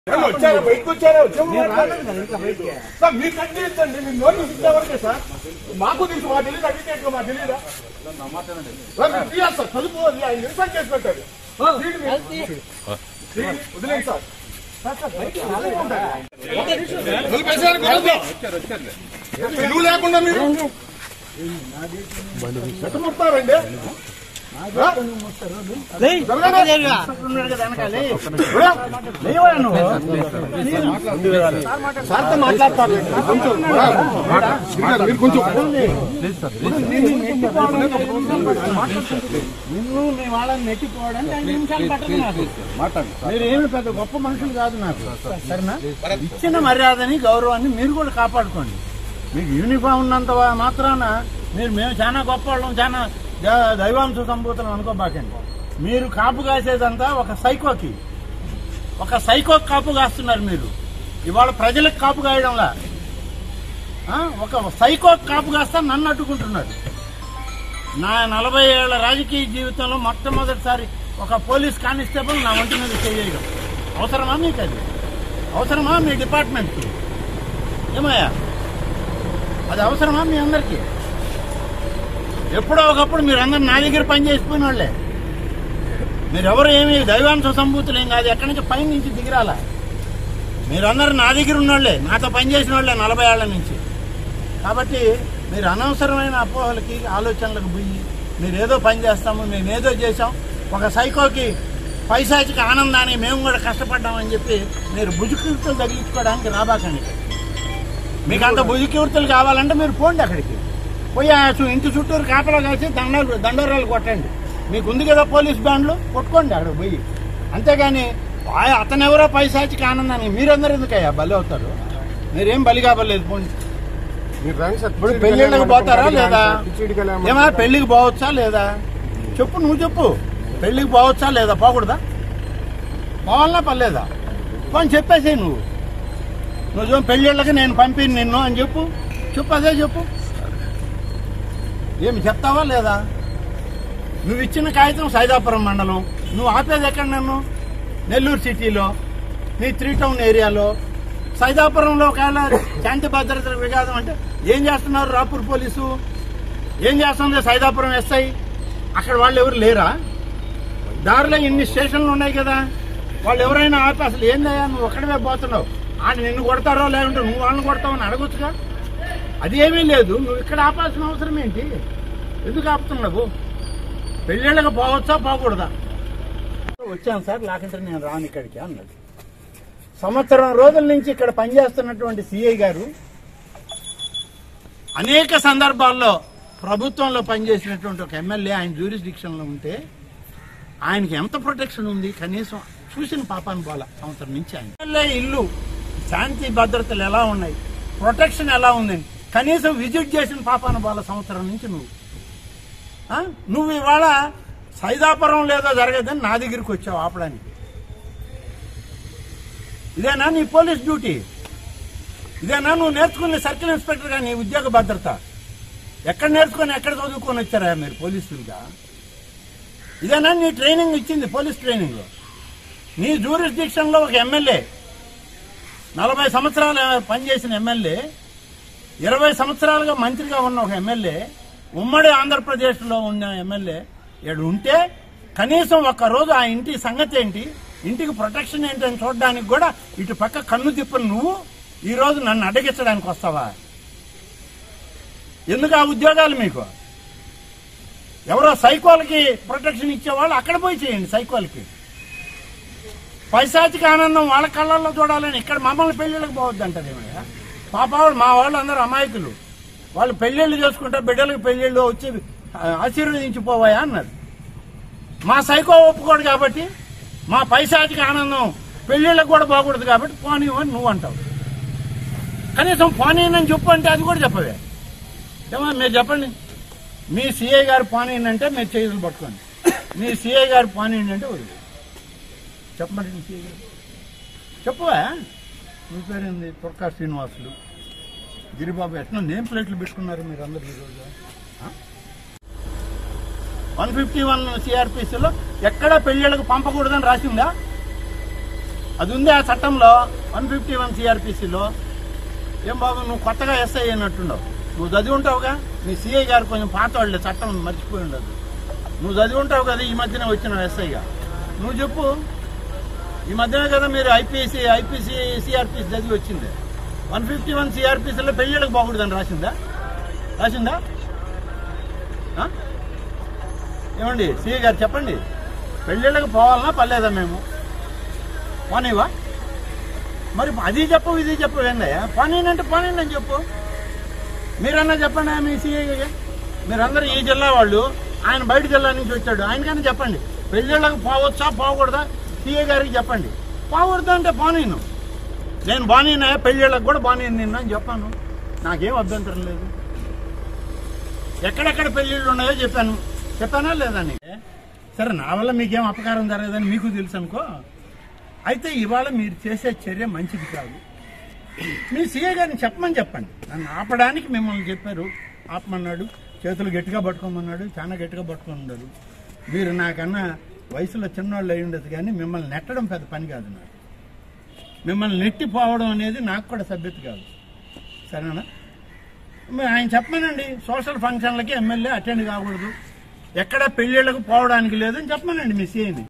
ఏమో వచ్చారా బయటకు వచ్చారా వచ్చాము సార్ మీరు కట్టించండి మీరు నోటీస్ ఇచ్చేవరకే సార్ మాకు తెలుసు మా తెలియదు అడ్వకేట్ మా తెలియదా సార్ మీరు తీయాలి సార్ చదువు అది ఆయన ఇన్ఫెక్ట్ చేసి పెట్టారు తీయండి మీరు. తీయండి. వదిలేయండి సార్ వదిలిపేసేయాలి కాదు. విలువ లేకుండా మీరు ఎట్ట ముడతారండి సార్తో మాట్లాడతారు కొంచెం మీరు కొంచెం నిన్ను మీ వాళ్ళని నెట్టిపోవడానికి ఐదు నిమిషాలు పట్టదు నాకు మీరు ఏమి పెద్ద గొప్ప మనుషులు కాదు నాకు సరేనా ఇచ్చిన మర్యాదని గౌరవాన్ని మీరు కూడా కాపాడుకోండి మీకు యూనిఫామ్ ఉన్నంత వా- మాత్రాన మీరు మేము చాలా గొప్ప వాళ్ళం చాలా ద- దైవాంశ సంభూతం అనుకోబాకండి మీరు కాపు కాసేదంతా ఒక సైకోకి ఒక సైకో కాపు కాస్తున్నారు మీరు ఇవాళ ప్రజలకు కాపు కాయడంలా ఆ? ఒక సైకో కాపు కాస్తా నన్ను అడ్డుకుంటున్నారు నా నలభై ఏళ్ల రాజకీయ జీవితంలో మొట్టమొదటిసారి ఒక పోలీస్ కానిస్టేబుల్ నా ఒంటి మీద చేయడం అవసరమా మీకు అది అవసరమా మీ డిపార్ట్మెంట్కి ఏమయ్యా అది అవసరమా మీ అందరికీ ఎప్పుడో ఒకప్పుడు మీరందరూ నా దగ్గర పని చేసిపోయిన వాళ్ళే మీరెవరు ఏమి దైవాంశ సంభూతులు ఏం కాదు ఎక్కడి నుంచి పై నుంచి దిగిరాలా మీరందరూ నా దగ్గర ఉన్నోళ్లే నాతో పనిచేసిన వాళ్ళే నలభై ఏళ్ల నుంచి కాబట్టి మీరు అనవసరమైన అపోహలకి ఆలోచనలకు పోయి మీరు ఏదో పని చేస్తాము మేము ఏదో చేసాం ఒక సైకోకి పైశాచిక ఆనందాన్ని మేము కూడా కష్టపడ్డామని చెప్పి మీరు భుజకీర్తులు తగిలించుకోవడానికి రాబాకండి మీకు అంత భుజకీర్తులు కావాలంటే మీరు పోండి అక్కడికి పోయి ఆ చు- ఇంటి చుట్టూరు కాపలా కాసి దండాలు దండోరాలు కొట్టండి మీకు ఉంది కదా పోలీస్ బ్యాండ్లు కొట్టుకోండి అక్కడ పోయి అంతేగాని ఆ- అతనెవరో పైశాచిక ఆనందాన్ని మీరందరూ ఎందుకయ్యా బలి అవుతారు మీరేం బలి కావలేదు పోండి మీరు రండి సార్ ఇప్పుడు పెళ్ళిళ్ళకి పోతారా లేదా కిచిడికి ఏమా పెళ్లికి పోవచ్చా లేదా చెప్పు నువ్వు చెప్పు పెళ్లికి పోవచ్చా లేదా పోకూడదా పోవాలనా పర్లేదా పోని చెప్పేసి నువ్వు నువ్వు చూడు, పెళ్ళిళ్ళకి నేను పంపిణీ నిన్ను అని చెప్పు చెప్పు అదే చెప్పు ఏమి చెప్తావా లేదా నువ్వు ఇచ్చిన కాగితం సైదాపురం మండలం నువ్వు ఆపేది ఎక్కడ నన్ను నెల్లూరు సిటీలో నీ త్రీ టౌన్ ఏరియాలో సైదాపురంలో ఒకవేళ శాంతి భద్రతల విఘాతం అంటే ఏం చేస్తున్నారు రాపూర్ పోలీసు ఏం చేస్తుంది సైదాపురం ఎస్ఐ అక్కడ వాళ్ళు ఎవరు లేరా దారిలో ఇన్ని స్టేషన్లు ఉన్నాయి కదా వాళ్ళు ఎవరైనా ఆపి అసలు ఏందయ్యా నువ్వు ఒక్కడవే పోతున్నావు ఆయన నిన్ను కొడతారో లేకుంటే నువ్వు వాళ్ళని కొడతావు అని అడగొచ్చుగా అది ఏమీ లేదు నువ్వు ఇక్కడ ఆపాల్సిన అవసరం ఏంటి ఎందుకు ఆపుతున్నావు పెళ్ళిళ్ళకి పోవచ్చా పోకూడదా వచ్చాను సార్ లేకుంటే నేను రాను ఇక్కడికి అన్నాడు సంవత్సరం రోజుల నుంచి ఇక్కడ పనిచేస్తున్నటువంటి సిఐ గారు అనేక సందర్భాల్లో ప్రభుత్వంలో పనిచేసినటువంటి ఒక ఎమ్మెల్యే ఆయన జ్యూరిస్డిక్షన్ లో ఉంటే ఆయనకి ఎంత ప్రొటెక్షన్ ఉంది కనీసం చూసిన పాపాన్ని పోల సంవత్సరం నుంచి ఆయన ఎమ్మెల్యే ఇల్లు శాంతి భద్రతలు ఎలా ఉన్నాయి ప్రొటెక్షన్ ఎలా ఉందని కనీసం విజిట్ చేసిన పాపాన పోల సంవత్సరం నుంచి నువ్వు ఆ? నువ్వు ఇవాళ సైదాపురం లేదో జరగదని నా దగ్గరికి వచ్చావు ఆపడానికి ఇదేనా నీ పోలీస్ డ్యూటీ ఇదేనా నువ్వు నేర్చుకునే సర్కిల్ ఇన్స్పెక్టర్గా నీ ఉద్యోగ భద్రత ఎక్కడ నేర్చుకొని ఎక్కడ చదువుకొని వచ్చారా మీరు పోలీసులుగా ఇదేనా నీ ట్రైనింగ్ ఇచ్చింది పోలీస్ ట్రైనింగ్ నీ జ్యూరిస్డిక్షన్ లో ఒక ఎమ్మెల్యే నలభై సంవత్సరాలు పనిచేసిన ఎమ్మెల్యే ఇరవై సంవత్సరాలుగా మంత్రిగా ఉన్న ఒక ఎమ్మెల్యే ఉమ్మడి ఆంధ్రప్రదేశ్లో ఉన్న ఎమ్మెల్యే ఇక్కడ ఉంటే కనీసం ఒక్క రోజు ఆ ఇంటి సంగతి ఏంటి ఇంటికి ప్రొటెక్షన్ ఏంటని చూడడానికి కూడా ఇటు పక్క కన్ను తిప్పని నువ్వు ఈ రోజు నన్ను అడ్డగించడానికి వస్తావా ఎందుకు ఆ ఉద్యోగాలు మీకు ఎవరో సైకోలకి ప్రొటెక్షన్ ఇచ్చేవాళ్ళు అక్కడ పోయి చేయండి సైకోలకి పైశాచిక ఆనందం వాళ్ళ కళ్ళల్లో చూడాలని ఇక్కడ మమ్మల్ని పెళ్లిళ్ళకి పోవద్దంటది పాప వాళ్ళు మా వాళ్ళు అందరూ అమాయకులు వాళ్ళు పెళ్లిళ్ళు చేసుకుంటే బిడ్డలకు పెళ్లిళ్ళు వచ్చి ఆ, ఆశీర్వదించిపోవాయా అన్నది మా సైకో ఒప్పుకోడు కాబట్టి మా పైశాచిక ఆనందం పెళ్లిళ్ళకి కూడా పోకూడదు కాబట్టి పోనీ అని నువ్వు అంటావు కనీసం పోనీ అని చెప్పు అంటే అది కూడా చెప్పవే ఏమో మీరు చెప్పండి మీ సిఐ గారు పానీ అంటే మీరు చేతులు పట్టుకోండి మీ సిఐ గారు పానీ అంటే వదిలేదు చెప్పమండి మీ సిఐ గారు చెప్పవా మీ పేరేంది తుర్కా శ్రీనివాసులు గిరిబాబు ఎట్లా నేమ్ ప్లేట్లు పెట్టుకున్నారు మీరు అందరు ఈరోజు వన్ ఫిఫ్టీ వన్ సిఆర్పిసిలో ఎక్కడ పెళ్లిళ్ళకు పంపకూడదని రాసిందా అది ఉంది ఆ చట్టంలో వన్ ఫిఫ్టీ వన్ సిఆర్పిసిలో ఏం బాబు నువ్వు కొత్తగా ఎస్ఐ అయినట్టున్నావు నువ్వు చదివి ఉంటావుగా మీ సిఐ గారు కొంచెం పాత వాళ్ళే చట్టం మర్చిపోయి ఉండదు నువ్వు చదివి ఉంటావు కదా ఈ మధ్యన వచ్చిన ఎస్ఐగా నువ్వు చెప్పు ఈ మధ్యనే కదా మీరు ఐపీసీ ఐపీసీ సిఆర్పిసి చదివి వచ్చింది వన్ ఫిఫ్టీ వన్ సిఆర్పిసిలో పెళ్ళిళ్ళకి బాగుంటుందని రాసిందా రాసిందా ఆ? ఏమండి సిఐ గారు చెప్పండి పెళ్ళిళ్ళకి పోవాలన్నా పర్లేదా మేము పోనీవా మరి అది చెప్పు ఇది చెప్పు ఏందయ్యా పోనీనంటే పోనీని అని చెప్పు మీరన్నా చెప్పండి మీ సిఐ మీరందరూ ఈ జిల్లా వాళ్ళు ఆయన బయట జిల్లా నుంచి వచ్చాడు ఆయనకన్నా చెప్పండి పెళ్ళిళ్ళకి పోవచ్చా పోకూడదా సిఐ గారికి చెప్పండి పోకూడదు అంటే పోనీను నేను బానీనా పెళ్ళిళ్ళకి కూడా బానీని నిన్న అని చెప్పాను నాకేం అభ్యంతరం లేదు ఎక్కడెక్కడ పెళ్ళిళ్ళు ఉన్నాయో చెప్పాను చెప్పానా లేదా నీకు? సరే నా వల్ల మీకేం అపకారం జరగదని మీకు తెలుసు అనుకో అయితే ఇవాళ మీరు చేసే చర్య మంచిది కాదు మీ సీఏ గారిని చెప్పమని చెప్పండి నన్ను ఆపడానికి మిమ్మల్ని చెప్పారు ఆపమన్నాడు చేతులు గట్టిగా పట్టుకోమన్నాడు చాలా గట్టిగా పట్టుకున్నాడు మీరు నాకన్నా వయసులో చిన్నవాళ్ళు అయి ఉండదు కానీ మిమ్మల్ని నెట్టడం పెద్ద పని కాదు నాకు మిమ్మల్ని నెట్టిపోవడం అనేది నాకు కూడా సభ్యత కాదు సరేనా మరి ఆయన చెప్పమనండి సోషల్ ఫంక్షన్లకి ఎమ్మెల్యే అటెండ్ కాకూడదు ఎక్కడ పెళ్ళిళ్ళకు పోవడానికి లేదని చెప్పమనండి మీ సీఐని